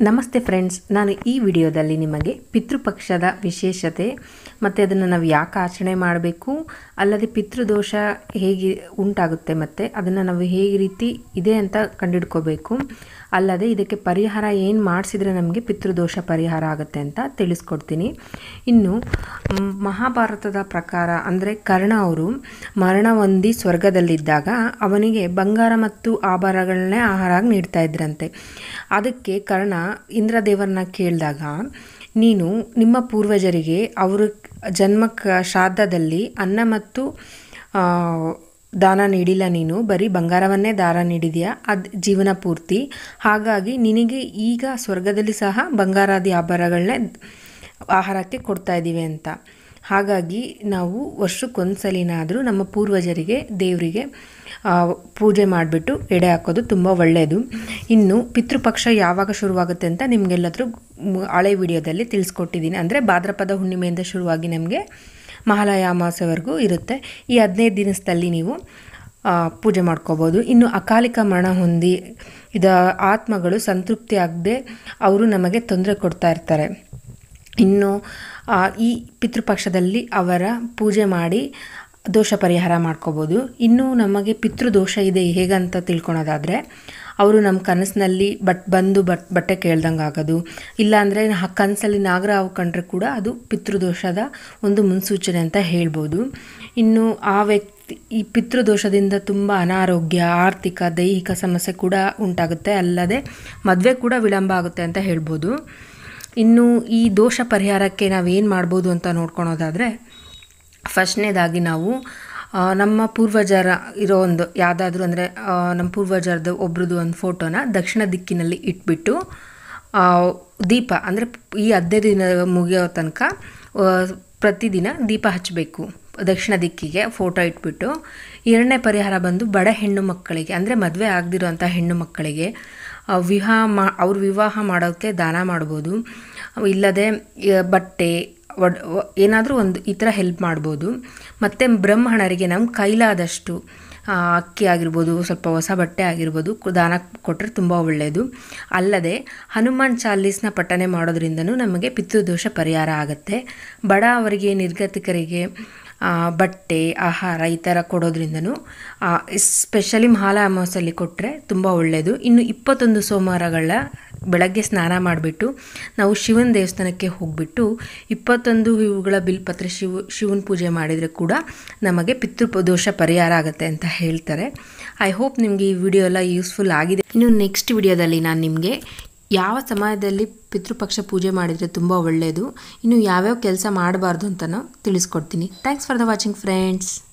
ನಮಸ್ತೆ ಫ್ರೆಂಡ್ಸ್ ನಾನು ಈ ವಿಡಿಯೋದಲ್ಲಿ ನಿಮಗೆ ಪಿತೃಪಕ್ಷದ ವಿಶೇಷತೆ ಮತ್ತು ಅದನ್ನು ನಾವು ಯಾಕೆ ಆಚರಣೆ ಮಾಡಬೇಕು ಅಲ್ಲದೆ ಪಿತೃದೋಷ ಹೇಗೆ ಉಂಟಾಗುತ್ತೆ ಮತ್ತು ಅದನ್ನು ನಾವು ಹೇಗೆ ರೀತಿ ಇದೆ ಅಂತ ಕಂಡುಹಿಡ್ಕೋಬೇಕು ಅಲ್ಲದೆ ಇದಕ್ಕೆ ಪರಿಹಾರ ಏನು ಮಾಡಿಸಿದ್ರೆ ನಮಗೆ ಪಿತೃದೋಷ ಪರಿಹಾರ ಆಗುತ್ತೆ ಅಂತ ತಿಳಿಸ್ಕೊಡ್ತೀನಿ ಇನ್ನು ಮ್, ಮಹಾಭಾರತದ ಪ್ರಕಾರ ಅಂದರೆ ಕರ್ಣ ಅವರು ಮರಣ ಹೊಂದಿ ಸ್ವರ್ಗದಲ್ಲಿದ್ದಾಗ ಅವನಿಗೆ ಬಂಗಾರ ಮತ್ತು ಆಭರಣಗಳನ್ನೇ ಆಹಾರ ನೀಡ್ತಾ ಇದ್ರಂತೆ ಅದಕ್ಕೆ ಕರ್ಣ ಇಂದ್ರದೇವರನ್ನ ಕೇಳಿದಾಗ ನೀನು ನಿಮ್ಮ ಪೂರ್ವಜರಿಗೆ ಅವರು ಜನ್ಮ ಕ- ಶ್ರಾದ್ದದಲ್ಲಿ ಅನ್ನ ಮತ್ತು ಆ, ದಾನ ನೀಡಿಲ್ಲ ನೀನು ಬರೀ ಬಂಗಾರವನ್ನೇ ದಾನ ನೀಡಿದೆಯಾ ಅದು ಜೀವನ ಪೂರ್ತಿ ಹಾಗಾಗಿ ನಿನಗೆ ಈಗ ಸ್ವರ್ಗದಲ್ಲಿ ಸಹ ಬಂಗಾರಾದಿ ಆಭರಣಗಳನ್ನೇ ಆಹಾರಕ್ಕೆ ಕೊಡ್ತಾ ಇದ್ದೀವಿ ಅಂತ ಹಾಗಾಗಿ ನಾವು ವರ್ಷಕ್ಕೊಂದ್ಸಲಿನಾದರೂ ನಮ್ಮ ಪೂರ್ವಜರಿಗೆ ದೇವರಿಗೆ ಆ, ಪೂಜೆ ಮಾಡಿಬಿಟ್ಟು ಎಡೆ ಹಾಕೋದು ತುಂಬ ಒಳ್ಳೆಯದು ಇನ್ನು ಪಿತೃಪಕ್ಷ ಯಾವಾಗ ಶುರುವಾಗುತ್ತೆ ಅಂತ ನಿಮಗೆಲ್ಲದರೂ ಹಳೆ ವಿಡಿಯೋದಲ್ಲಿ ತಿಳಿಸ್ಕೊಟ್ಟಿದ್ದೀನಿ ಅಂದರೆ ಭಾದ್ರಪದ ಹುಣ್ಣಿಮೆಯಿಂದ ಶುರುವಾಗಿ ನಮಗೆ ಮಹಾಲಯ ಅಮಾವಾಸ್ಯವರೆಗೂ ಇರುತ್ತೆ ಈ ಹದಿನೈದು ದಿನದಲ್ಲಿ ನೀವು ಆ, ಪೂಜೆ ಮಾಡ್ಕೋಬೋದು ಇನ್ನು ಅಕಾಲಿಕ ಮರಣ ಹೊಂದಿ ಇದ ಆತ್ಮಗಳು ಸಂತೃಪ್ತಿ ಆಗದೆ ಅವರು ನಮಗೆ ತೊಂದರೆ ಕೊಡ್ತಾ ಇರ್ತಾರೆ ಇನ್ನು ಆ, ಈ ಪಿತೃಪಕ್ಷದಲ್ಲಿ ಅವರ ಪೂಜೆ ಮಾಡಿ ದೋಷ ಪರಿಹಾರ ಮಾಡ್ಕೋಬೋದು ಇನ್ನು ನಮಗೆ ಪಿತೃದೋಷ ಇದೆ ಹೇಗಂತ ತಿಳ್ಕೊಳೋದಾದರೆ ಅವರು ನಮ್ಮ ಕನಸಿನಲ್ಲಿ ಬಟ್ ಬಂದು ಬಟ್ ಬಟ್ಟೆ ಕೇಳ್ದಂಗೆ ಆಗೋದು ಇಲ್ಲಾಂದರೆ ಕನಸಲ್ಲಿ ನಾಗರಾವು ಕಂಡ್ರೆ ಕೂಡ ಅದು ಪಿತೃದೋಷದ ಒಂದು ಮುನ್ಸೂಚನೆ ಅಂತ ಹೇಳ್ಬೋದು ಇನ್ನು ಆ ವ್ಯಕ್ತಿ ಈ ಪಿತೃದೋಷದಿಂದ ತುಂಬ ಅನಾರೋಗ್ಯ ಆರ್ಥಿಕ ದೈಹಿಕ ಸಮಸ್ಯೆ ಕೂಡ ಉಂಟಾಗುತ್ತೆ ಅಲ್ಲದೆ ಮದುವೆ ಕೂಡ ವಿಳಂಬ ಆಗುತ್ತೆ ಅಂತ ಹೇಳ್ಬೋದು ಇನ್ನು ಈ ದೋಷ ಪರಿಹಾರಕ್ಕೆ ನಾವೇನು ಮಾಡ್ಬೋದು ಅಂತ ನೋಡ್ಕೊಳೋದಾದರೆ ಫಸ್ಟ್ನೇದಾಗಿ ನಾವು ಆ, ನಮ್ಮ ಪೂರ್ವಜರ ಇರೋ ಒಂದು ಯಾವುದಾದ್ರೂ ಅಂದರೆ ನಮ್ಮ ಪೂರ್ವಜರದ್ದು ಒಬ್ರದ್ದು ಒಂದು ಫೋಟೋನ ದಕ್ಷಿಣ ದಿಕ್ಕಿನಲ್ಲಿ ಇಟ್ಬಿಟ್ಟು ಆ, ದೀಪ ಅಂದರೆ ಈ ಹದಿನೈದು ದಿನ ಮುಗಿಯೋ ತನಕ ಆ, ಪ್ರತಿದಿನ ದೀಪ ಹಚ್ಚಬೇಕು ದಕ್ಷಿಣ ದಿಕ್ಕಿಗೆ ಫೋಟೋ ಇಟ್ಬಿಟ್ಟು ಎರಡನೇ ಪರಿಹಾರ ಬಂದು ಬಡ ಹೆಣ್ಣು ಮಕ್ಕಳಿಗೆ ಅಂದರೆ ಮದುವೆ ಆಗದಿರೋಂಥ ಹೆಣ್ಣು ಮಕ್ಕಳಿಗೆ ಆ, ವಿವಾಹ ಮಾ ಅವ್ರ ವಿವಾಹ ಮಾಡೋಕ್ಕೆ ದಾನ ಮಾಡ್ಬೋದು ಇಲ್ಲದೆ ಆ, ಬಟ್ಟೆ ಒಡ್ ಏನಾದರೂ ಒಂದು ಈ ಥರ ಹೆಲ್ಪ್ ಮಾಡ್ಬೋದು ಮತ್ತು ಬ್ರಹ್ಮಣರಿಗೆ ನಮ್ಮ ಕೈಲಾದಷ್ಟು ಆ, ಅಕ್ಕಿ ಆಗಿರ್ಬೋದು ಸ್ವಲ್ಪ ಹೊಸ ಬಟ್ಟೆ ಆಗಿರ್ಬೋದು ಕು- ದಾನ ಕೊಟ್ಟರೆ ತುಂಬ ಒಳ್ಳೆಯದು ಅಲ್ಲದೆ ಹನುಮಾನ್ ಚಾಲೀಸ್ನ ಪಠನೆ ಮಾಡೋದ್ರಿಂದನೂ ನಮಗೆ ಪಿತೃದೋಷ ಪರಿಹಾರ ಆಗುತ್ತೆ ಬಡ ಅವರಿಗೆ ನಿರ್ಗತಿಕರಿಗೆ ಆ, ಬಟ್ಟೆ ಆಹಾರ ಈ ಥರ ಕೊಡೋದ್ರಿಂದನೂ ಸ್ಪೆಷಲಿ ಮಹಾಲ ಅಮಾವಾಸ್ಯಲ್ಲಿ ಕೊಟ್ಟರೆ ತುಂಬ ಒಳ್ಳೆಯದು ಇನ್ನು ಇಪ್ಪತ್ತೊಂದು ಸೋಮವಾರಗಳ ಬೆಳಗ್ಗೆ ಸ್ನಾನ ಮಾಡಿಬಿಟ್ಟು ನಾವು ಶಿವನ ದೇವಸ್ಥಾನಕ್ಕೆ ಹೋಗಿಬಿಟ್ಟು ಇಪ್ಪತ್ತೊಂದು ಇವುಗಳ ಬಿಲ್ಪತ್ರೆ ಶಿವ ಶಿವನ ಪೂಜೆ ಮಾಡಿದರೆ ಕೂಡ ನಮಗೆ ಪಿತೃ ದೋಷ ಪರಿಹಾರ ಆಗುತ್ತೆ ಅಂತ ಹೇಳ್ತಾರೆ ಐ ಹೋಪ್ ನಿಮಗೆ ಈ ವಿಡಿಯೋ ಎಲ್ಲ ಯೂಸ್ಫುಲ್ ಆಗಿದೆ ಇನ್ನು ನೆಕ್ಸ್ಟ್ ವಿಡಿಯೋದಲ್ಲಿ ನಾನು ನಿಮಗೆ ಯಾವ ಸಮಯದಲ್ಲಿ ಪಿತೃಪಕ್ಷ ಪೂಜೆ ಮಾಡಿದರೆ ತುಂಬ ಒಳ್ಳೆಯದು ಇನ್ನು ಯಾವ್ಯಾವ ಕೆಲಸ ಮಾಡಬಾರ್ದು ಅಂತಲೂ ತಿಳಿಸ್ಕೊಡ್ತೀನಿ thanks for the watching friends